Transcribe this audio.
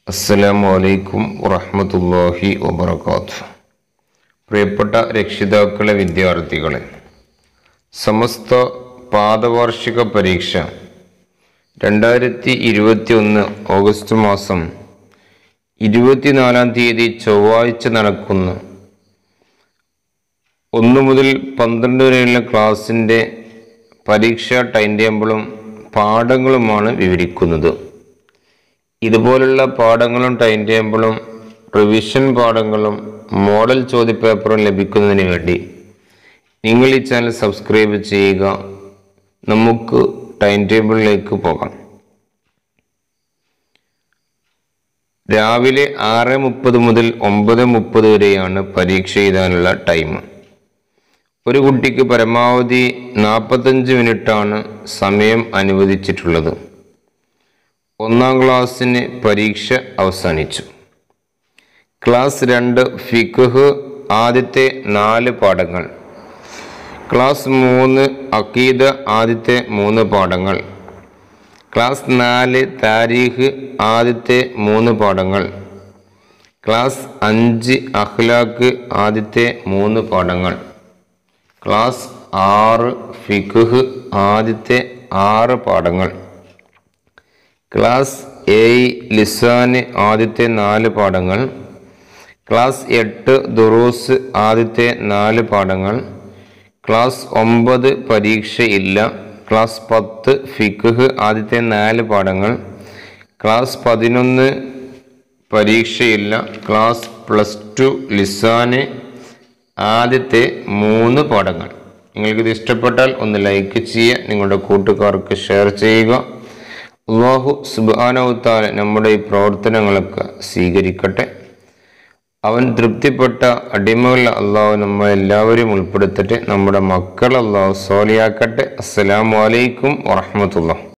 അസ്സലാമു അലൈക്കും വറഹ്മത്തുള്ളാഹി വബറകാത്തു പ്രിയപ്പെട്ട രക്ഷിതാക്കളെ വിദ്യാർത്ഥികളെ സമസ്ത പാദവാർഷിക പരീക്ഷ രണ്ടായിരത്തി ഇരുപത്തി ഒന്ന് ഓഗസ്റ്റ് മാസം ഇരുപത്തിനാലാം തീയതി ചൊവ്വാഴ്ച നടക്കുന്ന ഒന്ന് മുതൽ പന്ത്രണ്ട് വരെയുള്ള ക്ലാസ്സിൻ്റെ പരീക്ഷാ ടൈം ടേബിളും പാഠങ്ങളുമാണ് വിവരിക്കുന്നത് ഇതുപോലുള്ള പാഠങ്ങളും ടൈം ടേബിളും റിവിഷൻ പാഠങ്ങളും മോഡൽ ചോദ്യപേപ്പറും ലഭിക്കുന്നതിന് വേണ്ടി നിങ്ങൾ ഈ ചാനൽ സബ്സ്ക്രൈബ് ചെയ്യുക നമുക്ക് ടൈം ടേബിളിലേക്ക് പോകാം രാവിലെ ആറ് മുപ്പത് മുതൽ ഒമ്പത് മുപ്പത് വരെയാണ് പരീക്ഷ എഴുതാനുള്ള ടൈം ഒരു കുട്ടിക്ക് പരമാവധി നാൽപ്പത്തഞ്ച് മിനിറ്റാണ് സമയം അനുവദിച്ചിട്ടുള്ളത് ഒന്നാം ക്ലാസ്സിന് പരീക്ഷ അവസാനിച്ചു ക്ലാസ് രണ്ട് ഫിഖ് ആദ്യത്തെ നാല് പാഠങ്ങൾ ക്ലാസ് മൂന്ന് അക്കീദ ആദ്യത്തെ മൂന്ന് പാഠങ്ങൾ ക്ലാസ് നാല് താരീഖ് ആദ്യത്തെ മൂന്ന് പാഠങ്ങൾ ക്ലാസ് അഞ്ച് അഖ്ലാഖ് ആദ്യത്തെ മൂന്ന് പാഠങ്ങൾ ക്ലാസ് ആറ് ഫിഖ് ആദ്യത്തെ ആറ് പാഠങ്ങൾ ക്ലാസ് ഏഴ് ലിസാന് ആദ്യത്തെ നാല് പാഠങ്ങൾ ക്ലാസ് എട്ട് ദുറൂസ് ആദ്യത്തെ നാല് പാഠങ്ങൾ ക്ലാസ് ഒമ്പത് പരീക്ഷയില്ല ക്ലാസ് പത്ത് ഫിഖ് ആദ്യത്തെ നാല് പാഠങ്ങൾ ക്ലാസ് പതിനൊന്ന് പരീക്ഷയില്ല ക്ലാസ് പ്ലസ് ടു ലിസാന് ആദ്യത്തെ മൂന്ന് പാഠങ്ങൾ നിങ്ങൾക്കിത് ഇഷ്ടപ്പെട്ടാൽ ഒന്ന് ലൈക്ക് ചെയ്യുക നിങ്ങളുടെ കൂട്ടുകാർക്ക് ഷെയർ ചെയ്യുക അള്ളാഹു സുബാനവുത്താല നമ്മുടെ ഈ പ്രവർത്തനങ്ങളൊക്കെ സ്വീകരിക്കട്ടെ അവൻ തൃപ്തിപ്പെട്ട അടിമകൾ അള്ളാഹു നമ്മളെല്ലാവരും ഉൾപ്പെടുത്തട്ടെ നമ്മുടെ മക്കൾ അള്ളാഹു സോലിയാക്കട്ടെ അസ്സലാമു അലൈക്കും വറഹമത്തുള്ള